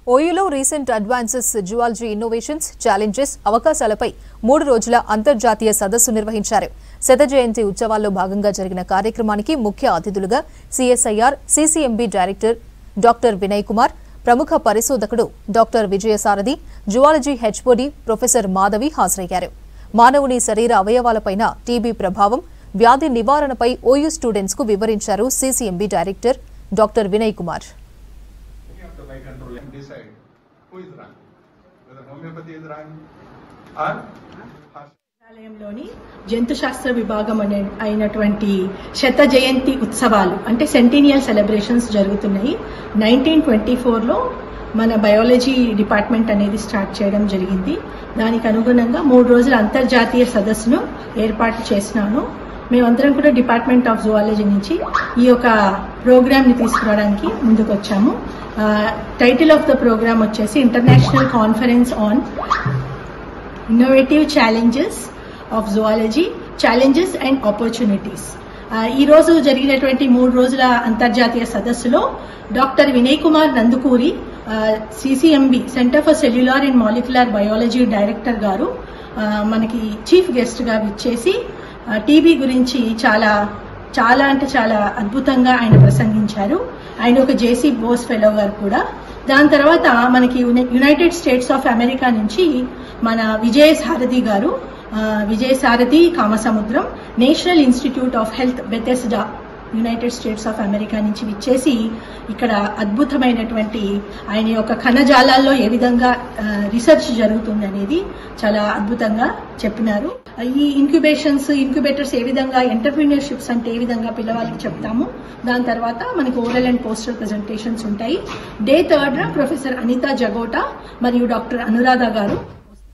ఓయూలో recent advances zoology innovations challenges అవకాశాలపై మూడు రోజుల అంతర్జాతీయ సదస్సు నిర్వహించారు శత జయంతి ఉత్సవాల్లో భాగంగా జరిగిన కార్యక్రమానికి ముఖ్య అతిథులుగా CSIR CCMB director doctor Vinay Kumar ప్రముఖ పరిశోధకుడు doctor Vijayasarathi zoology HOD professor Madhavi హాజరయ్యారు మానవుని శరీర అవయవాలపైన టీబీ ప్రభావం వ్యాధి నివారణపై ఓయూ స్టూడెంట్స్ కు వివరించారు CCMB director doctor Vinay Kumar You have to by control and decide who is wrong. Whether homeopathy is wrong or విద్యాలయంలోని జంతు శాస్త్ర విభాగం అనే అయినటువంటి శత జయంతి ఉత్సవాలు అంటే సెంటీనియల్ సెలబ్రేషన్స్ జరుగుతున్నాయి నైన్టీన్ ట్వంటీ ఫోర్లో మన బయాలజీ డిపార్ట్మెంట్ అనేది స్టార్ట్ చేయడం జరిగింది దానికి అనుగుణంగా మూడు రోజుల అంతర్జాతీయ సదస్సును ఏర్పాటు చేసినాను మేమందరం కూడా డిపార్ట్మెంట్ ఆఫ్ జువాలజీ నుంచి ఈ యొక్క ప్రోగ్రామ్ని తీసుకురావడానికి ముందుకు వచ్చాము టైటిల్ ఆఫ్ ద ప్రోగ్రామ్ వచ్చేసి international conference on innovative challenges of zoology challenges and opportunities ఈ రోజు జరిగినటువంటి మూడు రోజుల అంతర్జాతీయ సదస్సులో doctor Vinay Kumar Nandukuri CCMB centre for cellular and molecular biology director గారు ఆ, మనకి చీఫ్ గెస్ట్ గా విచ్చేసి టీబీ గురించి చాలా చాలా అంటే చాలా అద్భుతంగా ఆయన ప్రసంగించారు ఆయన ఒక జేసీ బోస్ ఫెలో గారు కూడా దాని తర్వాత మనకి యునై- యునైటెడ్ స్టేట్స్ ఆఫ్ అమెరికా నుంచి మన విజయ సారథి గారు ఆ, Vijaya Sarathi Kamasamudram national institute of health Bethesda United States of America నుంచి విచ్చేసి ఇక్కడ అద్భుతమైనటువంటి ఆయన యొక్క కణజాలాల్లో ఏ విధంగా ఆ, రీసెర్చ్ జరుగుతుంది అనేది చాలా అద్భుతంగా చెప్పినారు ఈ ఇంక్యుబేషన్స్ ఇంక్యుబేటర్స్ ఏ విధంగా ఎంటర్ప్రీనియర్షిప్స్ అంటే ఏ విధంగా పిల్లవాళ్ళకి చెప్తాము దాని తర్వాత మనకి ఓరల్ అండ్ పోస్టర్ ప్రెజెంటేషన్స్ ఉంటాయి day third professor Anita Jagota మరియు డాక్టర్ అనురాధ గారు